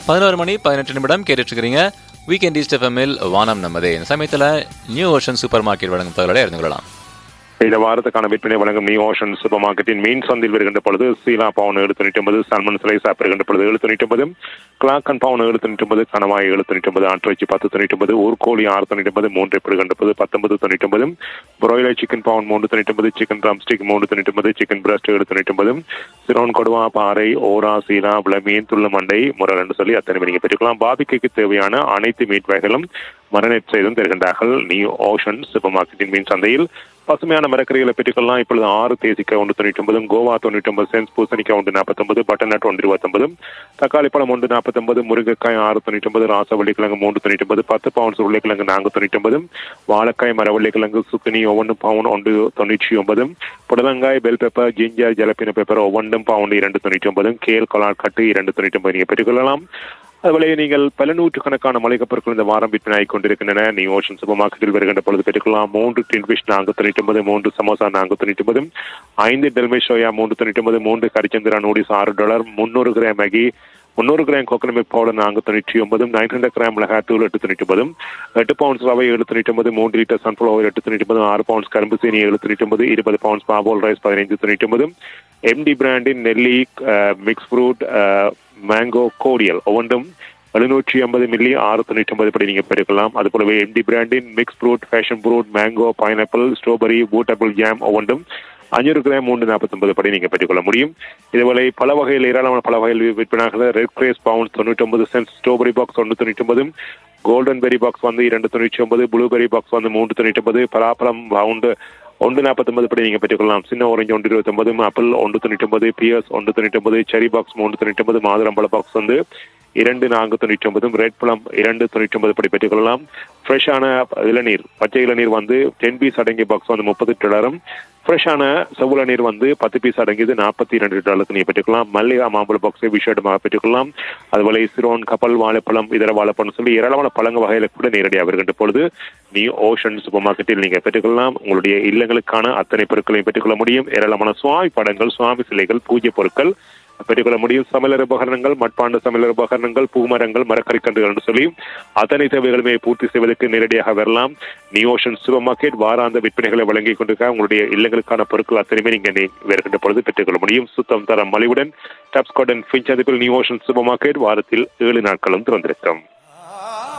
பதினோரு மணி பதினெட்டு நிமிடம் கேட்டுட்டு இருக்கிறீங்க வீக்கெண்ட் ஈஸ்ட் எஃப்எம்மில் வானம் நமதே இந்த சமயத்தில் நியூ ஓஷன் சூப்பர் மார்க்கெட் வழங்கும் தகவலோட இருந்து கொள்ளலாம் இந்த வாரத்துக்கான விற்பனை வழங்கும் நியூ ஓஷன் சூப்பர் மார்க்கெட்டின் மீன் சந்தையில் வருகின்ற பொழுது சீலா பவுன் ஏழு தொண்ணூற்றி ஒன்பது சல்மன் சிலைஸ் ஆப் வருகின்ற பொழுது ஏழு தொண்ணூற்றி ஒன்பது கிளாக்கன் பவுன் ஏழு தொண்ணூற்றி ஒன்பது கணவாய் ஏழு தொண்ணூற்றி ஒன்பது ஆட்டுவச்சி பத்து தொண்ணூற்றி ஒன்பது ஊர்கோழி ஆறு தொண்ணூற்றி ஒன்பது மூன்று வருகின்ற பொழுது பத்தொன்பது தொண்ணூற்றி ஒன்பது பிராய்லர் சிக்கன் பவுன் மூன்று தொண்ணூற்றி ஒன்பது சிக்கன் ட்ரம்ஸ்டிக் மூன்று தொண்ணூற்றி ஒன்பது சிக்கன் பிரஸ்ட் ஏழு தொண்ணூற்றி ஒன்பது சிரோன் கொடுவா பாறை ஓரா சீலா விளமீன் துள்ள மண்டை முறை என்று சொல்லி அத்தனை நீங்கள் பெற்றுக்கலாம் பாபிக்கு தேவையான அனைத்து மீட் வகைகளும் மரநெட் செய்தும் தருகின்றார்கள் நியூ ஓஷன் சூப்பர் மார்க்கெட்டின் மீன் சந்தையில் பசுமையான மரக்கறிகளை பெற்றுக்கொள்ளலாம் இப்பொழுது ஆறு தேசிக்காய் ஒன்று தொண்ணூற்றி ஒன்பது கோவா தொண்ணூற்றி ஒன்பது சென்ஸ் பூசணிக்காய் ஒன்று நாற்பத்தொன்பது பட்டர்நட் ஒன்று இருபத்தொன்பது தக்காளி பழம் ஒன்று நாற்பத்தொன்பது முருங்கைக்காய் ஆறு தொண்ணூற்றி ஒன்பது ராசவள்ளிக்கிழங்கு மூன்று தொண்ணூற்றி ஒன்பது பத்து பவுன்ஸ் உருளைக்கிழங்கு நான்கு தொண்ணூற்றி ஒன்பது வாழைக்காய் மரவள்ளிக்கிழங்கு சுக்குனி ஒவ்வொன்று பவுன் ஒன்று தொண்ணூற்றி ஒன்பது புடலங்காய் bell pepper ginger jalapeno pepper ஒவ்வொன்றும் பவுண்டு இரண்டு தொண்ணூற்றி ஒன்பது கேல் கொலாட் கட்டு இரண்டு தொண்ணூற்றி ஒன்பது நீங்கள் பெற்றுக்கொள்ளலாம் அதுபோல நீங்கள் பல நூற்றுக்கணக்கான மளிகை பொருட்கள் இந்த வாரம் விற்பனை கொண்டிருக்கின்றன நீ ஓஷன் சூப்பர் மார்க்கெட்டில் வருகின்ற பொழுது பெற்றுக்கலாம் மூன்று டின் ஃபிஷ் நான்கு தொண்ணூற்றி ஒன்பது மூன்று சமோசா நான்கு தொண்ணூற்றி ஒன்பது ஐந்து டெல்மே சோயா மூன்று தொண்ணூற்றி ஒன்பது மூன்று கரிச்சந்திரா நூடிஸ் ஆறு டாலர் முந்நூறு கிராம் மேகி முந்நூறு கிராம் கோகனட் மில்க் பவுடர் நான்கு தொண்ணூற்றி ஒன்பதும் நைன் ஹண்ட்ரட் கிராம் மிளகாய் தூள் எட்டு தொண்ணூற்றி ஒன்பதும் எட்டு பவுண்ட்ஸ் ரவை ஏழு தொண்ணூற்றி ஒன்பது மூன்று லிட்டர் சன்ஃப்ளவர் எட்டு தொண்ணூற்றி ஒன்பது ஆறு பவுண்ட்ஸ் கரும்பு சீனி ஏழு தொண்ணூற்றி ஒன்பது இருபது பவுண்ட்ஸ் பாபோல் ரைஸ் பதினைந்து தொண்ணூற்றி ஒன்பது எம்டி பிராண்டின் நெல்லி மிக்ஸ் ஃப்ரூட் மேங்கோ கோடியல் ஒவ்வொன்றும் எழுநூற்றி ஐம்பது மில்லி ஆறு தொண்ணூற்றி ஒன்பது படி நீங்கள் பெருக்கலாம் அது போலவே எம்டி பிராண்டின் mix fruit passion fruit mango pineapple strawberry பூட்டபிள் ஜாம் ஒவ்வொன்றும் அஞ்சூறு கிராம் மூன்று நாற்பத்தொன்பது படி நீங்கள் பெற்றுக்கொள்ள முடியும் இதுவரை பல வகையில் ஏராளமான பல வகையில் விற்பனாக ரெட் கிரேஸ் பவுண்ட் தொண்ணூற்றி ஒன்பது சென்ட் ஸ்ட்ராபெரி பாக்ஸ் ஒன்று தொண்ணூற்றி ஒன்பது கோல்டன் பெரி பாக்ஸ் வந்து இரண்டு தொண்ணூற்றி ஒன்பது ப்ளூபெரி பாக்ஸ் வந்து மூன்று தொண்ணூற்றி ஒன்பது பலாப்பழம் பவுண்டு ஒன்று நாற்பத்தொன்பது படி நீங்கள் பெற்றுக்கொள்ளலாம் சின்ன ஓரஞ்சு ஒன்று இருபத்தொன்பது ஆப்பிள் ஒன்று தொண்ணூற்றி ஒன்பது பிஎஸ் ஒன்று தொண்ணூற்றி ஒன்பது செரி பாக்ஸ் மூன்று தொண்ணூற்றி ஒன்பது மாதுளம்பழ பாக்ஸ் வந்து இரண்டு நான்கு தொண்ணூற்றி ஒன்பதும் ரெட் பழம் இரண்டு தொண்ணூற்றி ஒன்பது படி பெற்றுக்கொள்ளலாம் ஃப்ரெஷ்ஷான இளநீர் பச்சை இளநீர் வந்து டென் பீஸ் அடங்கிய பாக்ஸ் வந்து முப்பது டாலரும் ஃப்ரெஷ்ஷான செவ்வள நீர் வந்து பத்து பீஸ் அடங்கியது நாற்பத்தி இரண்டு டாலருக்கு நீங்கள் பெற்றுக்கலாம் மல்லிகா மாம்பழ பாக்ஸை விஷேடமாக பெற்றுக்கொள்ளலாம் அதுபோல சிரோன் கப்பல் வாழைப்பழம் இதர வாழைப்பழம் சொல்லி ஏராளமான பழங்க வகையில கூட நேரடியாக வருகின்ற பொழுது நீ ஓஷன் சூப்பர் மார்க்கெட்டில் நீங்கள் பெற்றுக்கொள்ளலாம் உங்களுடைய இல்லங்களுக்கான அத்தனை பொருட்களையும் பெற்றுக்கொள்ள முடியும் ஏராளமான சுவாமி படங்கள் சுவாமி சிலைகள் பூஜை பொருட்கள் பெற்றுக்கொள்ள முடியும் சமையலர் உபகரணங்கள் மட்பாண்ட சமையலர் உபகரணங்கள் பூமரங்கள் மரக்கறிக்கன்றுகள் என்று சொல்லி அத்தனை தேவைகளுமே பூர்த்தி செய்வதற்கு நேரடியாக வரலாம் நியோஷன் சூப்பர் மார்க்கெட் வாராந்த விற்பனைகளை வழங்கிக் கொண்டிருக்க உங்களுடைய இல்லங்களுக்கான பொருட்கள் அத்தனையுமே நீங்க வருகின்ற பொழுது பெற்றுக்கொள்ள முடியும் சுத்தம் தரம் மலிவுடன் டாப்ஸ்காட் அண்ட் ஃபின்ச் அதிப்பில் நியோஷன் சூப்பர் மார்க்கெட் வாரத்தில் ஏழு நாட்களும் திறந்திருக்கும்